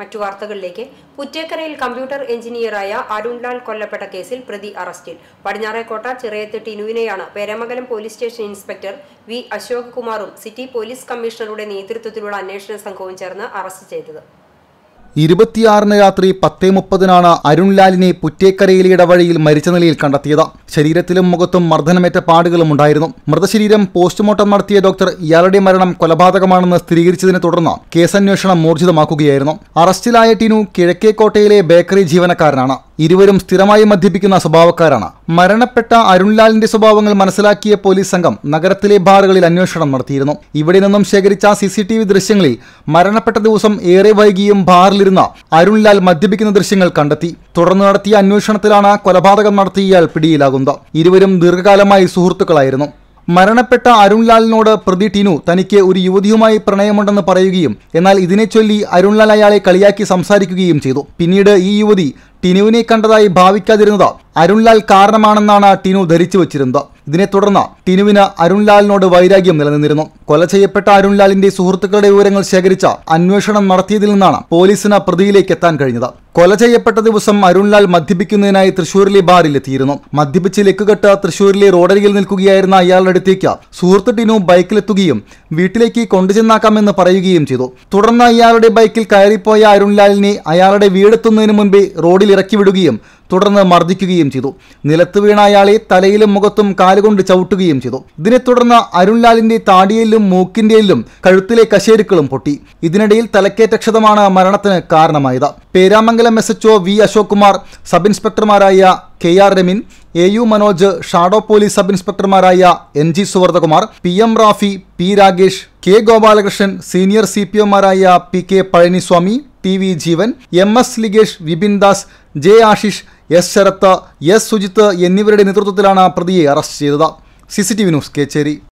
മറ്റു വാർത്തകളിലേക്ക് പുറ്റേക്കരയിൽ കമ്പ്യൂട്ടർ എഞ്ചിനീയറായ അരുൺലാൽ കൊല്ലപ്പെട്ട കേസിൽ പ്രതി അറസ്റ്റിൽ പടിഞ്ഞാറേക്കോട്ട ചിറയത്ത് ടിനുവിനെയാണ് Peramangalam police station inspector V Ashok കുമാറും സിറ്റി പോലീസ് കമ്മീഷണറുടെ നേതൃത്വത്തിലുള്ള അന്വേഷണ സംഘവും ചേർന്ന് അറസ്റ്റ് ചെയ്തത് ഇരുപത്തിയാറിന് രാത്രി പത്തേ മുപ്പതിനാണ് അരുൺലാലിനെ പുറ്റേക്കരയിലെ ഇടവഴിയിൽ മരിച്ച നിലയിൽ കണ്ടെത്തിയത് ശരീരത്തിലും മുഖത്തും മർദ്ദനമേറ്റ പാടുകളും ഉണ്ടായിരുന്നു മൃതശരീരം പോസ്റ്റ്മോർട്ടം നടത്തിയ ഡോക്ടർ ഇയാളുടെ മരണം കൊലപാതകമാണെന്ന് സ്ഥിരീകരിച്ചതിനെ തുടർന്ന് കേസന്വേഷണം ഊർജിതമാക്കുകയായിരുന്നു അറസ്റ്റിലായ ടിനു കിഴക്കേക്കോട്ടയിലെ ബേക്കറി ജീവനക്കാരനാണ് ഇരുവരും സ്ഥിരമായി മദ്യപിക്കുന്ന സ്വഭാവക്കാരാണ് മരണപ്പെട്ട അരുൺലാലിന്റെ സ്വഭാവങ്ങൾ മനസ്സിലാക്കിയ പോലീസ് സംഘം നഗരത്തിലെ ബാറുകളിൽ അന്വേഷണം നടത്തിയിരുന്നു ഇവിടെ നിന്നും ശേഖരിച്ച സി സി ടി വി ദൃശ്യങ്ങളിൽ മരണപ്പെട്ട ദിവസം ഏറെ വൈകിയും ബാറിലിരുന്ന അരുൺലാൽ മദ്യപിക്കുന്ന ദൃശ്യങ്ങൾ കണ്ടെത്തി തുടർന്ന് നടത്തിയ അന്വേഷണത്തിലാണ് കൊലപാതകം നടത്തിയ ഇയാൾ പിടിയിലാകുന്നത് ഇരുവരും ദീർഘകാലമായി സുഹൃത്തുക്കളായിരുന്നു മരണപ്പെട്ട അരുൺലാലിനോട് പ്രതി ടിനു തനിക്ക് ഒരു യുവതിയുമായി പ്രണയമുണ്ടെന്ന് പറയുകയും എന്നാൽ ഇതിനെ ചൊല്ലി അരുൺലാൽ അയാളെ കളിയാക്കി സംസാരിക്കുകയും ചെയ്തു പിന്നീട് ഈ യുവതി ടിനുവിനെ കണ്ടതായി ഭാവിക്കാതിരുന്നത് അരുൺലാൽ കാരണമാണെന്നാണ് ടിനു ധരിച്ചു വച്ചിരുന്നത് ഇതിനെ തുടർന്ന് ടിനുവിന് അരുൺലാലിനോട് വൈരാഗ്യം നിലനിന്നിരുന്നു കൊല ചെയ്യപ്പെട്ട അരുൺലാലിന്റെ സുഹൃത്തുക്കളുടെ വിവരങ്ങൾ ശേഖരിച്ച അന്വേഷണം നടത്തിയതിൽ നിന്നാണ് പോലീസിന് പ്രതിയിലേക്ക് എത്താൻ കഴിഞ്ഞത് കൊല ചെയ്യപ്പെട്ട ദിവസം അരുൺലാൽ മദ്യപിക്കുന്നതിനായി തൃശൂരിലെ ബാറിൽ എത്തിയിരുന്നു മദ്യപിച്ച് ലക്കുകെട്ട് തൃശൂരിലെ റോഡരികിൽ നിൽക്കുകയായിരുന്ന അയാളുടെ അടുത്തേക്ക് സുഹൃത്ത് ടിനു ബൈക്കിലെത്തുകയും വീട്ടിലേക്ക് കൊണ്ടുചെന്നാക്കാമെന്ന് പറയുകയും ചെയ്തു തുടർന്ന് അയാളുടെ ബൈക്കിൽ കയറിപ്പോയ അരുൺലാലിനെ അയാളുടെ വീടെത്തുന്നതിന് മുൻപേ റോഡിൽ ഇറക്കി വിടുകയും തുടർന്ന് മർദ്ദിക്കുകയും ചെയ്തു നിലത്ത് വീണ അയാളെ തലയിലും മുഖത്തും കാലുകൊണ്ട് ചവിട്ടുകയും ചെയ്തു ഇതിനെ തുടർന്ന് അരുൺലാലിന്റെ താടിയിലും മൂക്കിന്റെയിലും കഴുത്തിലെ കശേരുക്കളും പൊട്ടി ഇതിനിടയിൽ തലക്കേറ്റ ക്ഷതമാണ് മരണത്തിന് കാരണമായത് Peramangalam S H V Ashok Kumar sub ഇൻസ്പെക്ടർമാരായ K R Ramin A U Manoj shadow police sub ഇൻസ്പെക്ടർമാരായ N G Suvardhakumar P M Rafi P Ragesh K Gopalakrishnan senior C P ഒമാരായ P K Pazhaniswamy T V Jeevan M S Ligesh Vipin Das J Ashish S Sarath S Sujith എന്നിവരുടെ നേതൃത്വത്തിലാണ് പ്രതിയെ അറസ്റ്റ് ചെയ്തത് C C T V news Kecheri